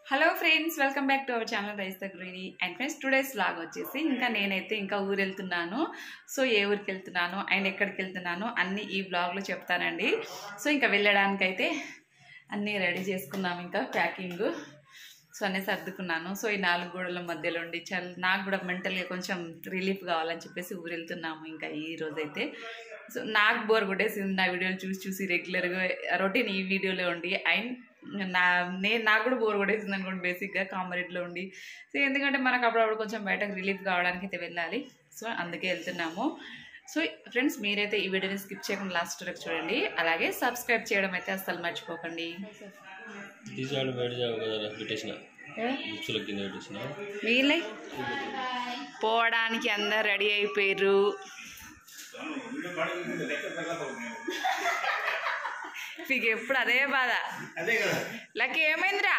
Hello friends welcome back to our channel rise the greeny and friends today's log వచ్చేసి ఇంకా నేనైతే ఇంకా ఊరు వెళ్తున్నాను సో ఏ ఊరికి వెళ్తున్నాను అండ్ ఎక్కడికి వెళ్తున్నాను అన్నీ ఈ బ్లాగ్లో చెప్తానండి సో ఇంకా వెళ్ళడానికైతే అన్నీ రెడీ చేసుకున్నాము ఇంకా ప్యాకింగ్ సో అన్నీ సర్దుకున్నాను సో ఈ నాలుగు గోడల మధ్యలో ఉండి చాలా నాకు కూడా మెంటల్గా కొంచెం రిలీఫ్ కావాలని చెప్పేసి ఊరు వెళ్తున్నాము ఇంకా ఈ రోజైతే సో నాకు బోర్ కొట్టేసింది నా వీడియోలు చూసి చూసి రెగ్యులర్గా రొటీన్ ఈ వీడియోలో ఉండి అండ్ నా నేను నాకు కూడా బోర్ కొట్టేసింది అనుకోండి బేసిక్గా కామరెడ్లో ఉండి సో ఎందుకంటే మనకు అప్పుడప్పుడు కొంచెం బయటకు రిలీఫ్ కావడానికి అయితే వెళ్ళాలి సో అందుకే వెళ్తున్నాము సో ఫ్రెండ్స్ మీరైతే ఈ వీడియోని స్కిప్ చేయకుండా లాస్ట్ వరకు చూడండి అలాగే సబ్స్క్రైబ్ చేయడం అయితే అస్సలు మర్చిపోకండి తీసాడు బయట జాబ్ కదా పెట్టేసిన బుక్స్ల కింద పెట్టేసిన వీళ్ళే పోవడానికి అందరు రెడీ అయిపోయారు మీకు ఎప్పుడు అదే బాధ లక్కీ ఏమైందిరా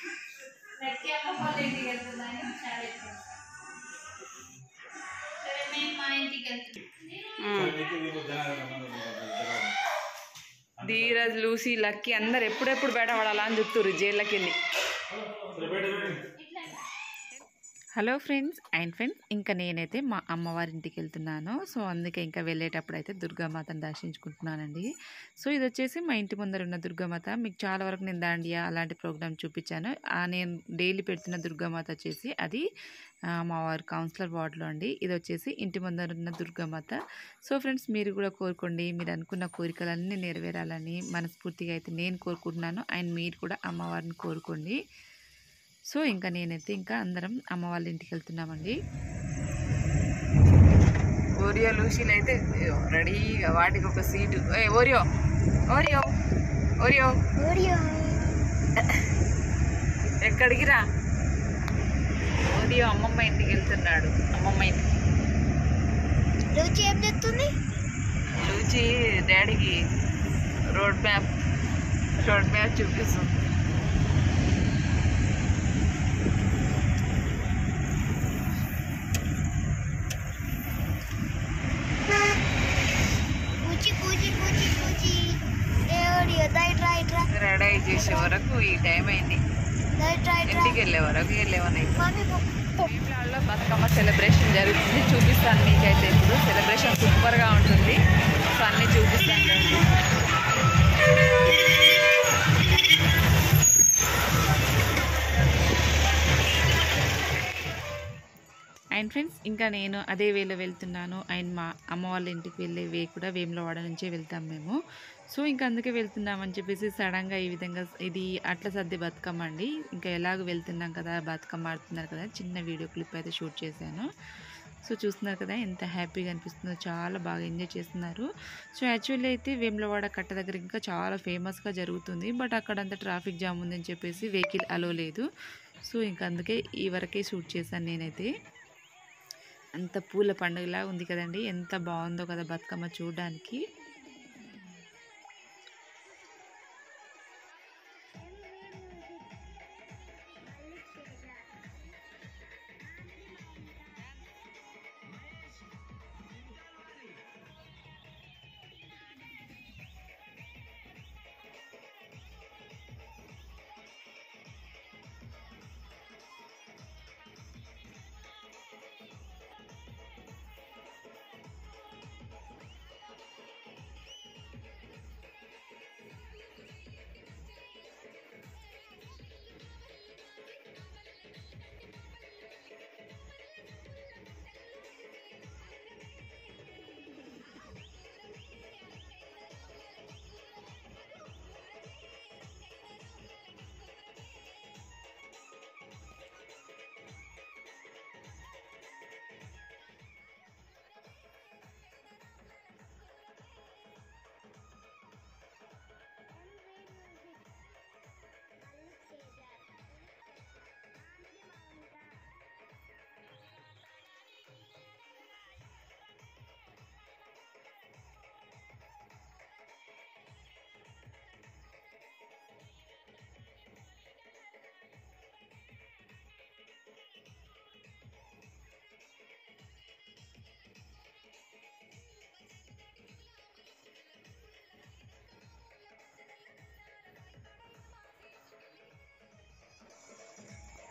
ధీరజ్ లూసీ లక్కీ అందరు ఎప్పుడెప్పుడు బయట పడాలా అని చెప్తున్నారు జైల్లోకి వెళ్ళి హలో ఫ్రెండ్స్ అండ్ ఫ్రెండ్స్ ఇంకా నేనైతే మా అమ్మవారి ఇంటికి వెళ్తున్నాను సో అందుకే ఇంకా వెళ్ళేటప్పుడు అయితే దుర్గామాతను దర్శించుకుంటున్నానండి సో ఇది వచ్చేసి మా ఇంటి ముందర ఉన్న దుర్గామాత మీకు చాలా వరకు నేను దాండియా అలాంటి ప్రోగ్రామ్ చూపించాను ఆ నేను డైలీ పెడుతున్న దుర్గామాత వచ్చేసి అది ఆ, మా వారి కౌన్సిలర్ వార్డులో అండి ఇది వచ్చేసి ఇంటి ముందర ఉన్న దుర్గామాత సో ఫ్రెండ్స్ మీరు కూడా కోరుకోండి మీరు అనుకున్న కోరికలన్నీ నెరవేరాలని మనస్ఫూర్తిగా అయితే నేను కోరుకుంటున్నాను అండ్ మీరు కూడా అమ్మవారిని కోరుకోండి సో ఇంకా నేనైతే ఇంకా అందరం అమ్మ వాళ్ళ ఇంటికి వెళ్తున్నామండి ఓరియో లూసీలు అయితే రెడీగా వాటికి ఒక సీటు ఏ ఓరియో ఓరియో ఓరియో ఎక్కడికి రా ఓరియో అమ్మమ్మ ఇంటికి వెళ్తున్నాడు అమ్మమ్మ ఇంటికి రుచి ఏం చెప్తుంది లూచి డాడీకి రోడ్ మ్యాప్ రోడ్ మ్యాప్ చూపిస్తుంది కూచి కూచి కూచి కూచి ఏడి రైట్ రైట్ రెడీ చేసే వరకు ఈ టైం అయింది రైట్ రైట్ ఇంటికి వెళ్ళే వరకు వెళ్ళేవని మమ్మీ భీమ్లాడ్లో బతుకమ్మ సెలబ్రేషన్ జరుగుతుంది చూపిస్తాను మీకైతే ఇప్పుడు సెలబ్రేషన్ సూపర్గా ఉంటుంది సో అన్నీ చూపిస్తాను రండి. అండ్ ఫ్రెండ్స్ ఇంకా నేను అదే వేలో వెళ్తున్నాను అండ్ మా అమ్మ వాళ్ళ ఇంటికి వెళ్ళే వే కూడా వేములవాడ నుంచే వెళ్తాం మేము సో ఇంకా అందుకే వెళ్తున్నామని చెప్పేసి సడన్గా ఈ విధంగా ఇది అట్ల సర్ది బతుకమ్మ అండి ఇంకా ఎలాగో వెళ్తున్నాం కదా బతుకమ్మ ఆడుతున్నారు కదా చిన్న వీడియో క్లిప్ అయితే షూట్ చేశాను సో చూస్తున్నారు కదా ఎంత హ్యాపీగా అనిపిస్తుందో చాలా బాగా ఎంజాయ్ చేస్తున్నారు సో యాక్చువల్లీ అయితే వేములవాడ కట్ట దగ్గర ఇంకా చాలా ఫేమస్గా జరుగుతుంది బట్ అక్కడ అంతా ట్రాఫిక్ జామ్ ఉందని చెప్పేసి వెహికల్ అలో లేదు సో ఇంకా అందుకే ఈ వరకే షూట్ చేశాను నేనైతే అంత పూల పండుగలా ఉంది కదండి ఎంత బాగుందో కదా బతుకమ్మ చూడడానికి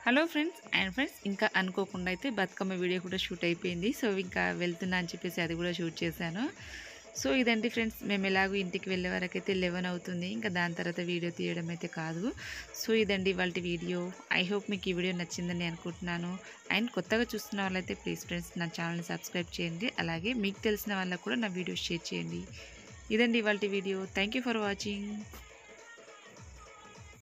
హలో ఫ్రెండ్స్ అండ్ ఫ్రెండ్స్ ఇంకా అనుకోకుండా అయితే బతుకమ్మ వీడియో కూడా షూట్ అయిపోయింది సో ఇంకా వెళ్తున్నా అని చెప్పేసి అది కూడా షూట్ చేశాను సో ఇదండి ఫ్రెండ్స్ మేము ఎలాగో ఇంటికి వెళ్ళే వరకు అయితే లెవెన్ అవుతుంది ఇంకా దాని తర్వాత వీడియో తీయడం అయితే కాదు సో ఇదండి వాళ్ళ వీడియో ఐ హోప్ మీకు ఈ వీడియో నచ్చిందని అనుకుంటున్నాను అండ్ కొత్తగా చూస్తున్న వాళ్ళైతే ప్లీజ్ ఫ్రెండ్స్ నా ఛానల్ని సబ్స్క్రైబ్ చేయండి అలాగే మీకు తెలిసిన వాళ్ళకు కూడా నా వీడియో షేర్ చేయండి ఇదండి వాళ్ళ video thank you for watching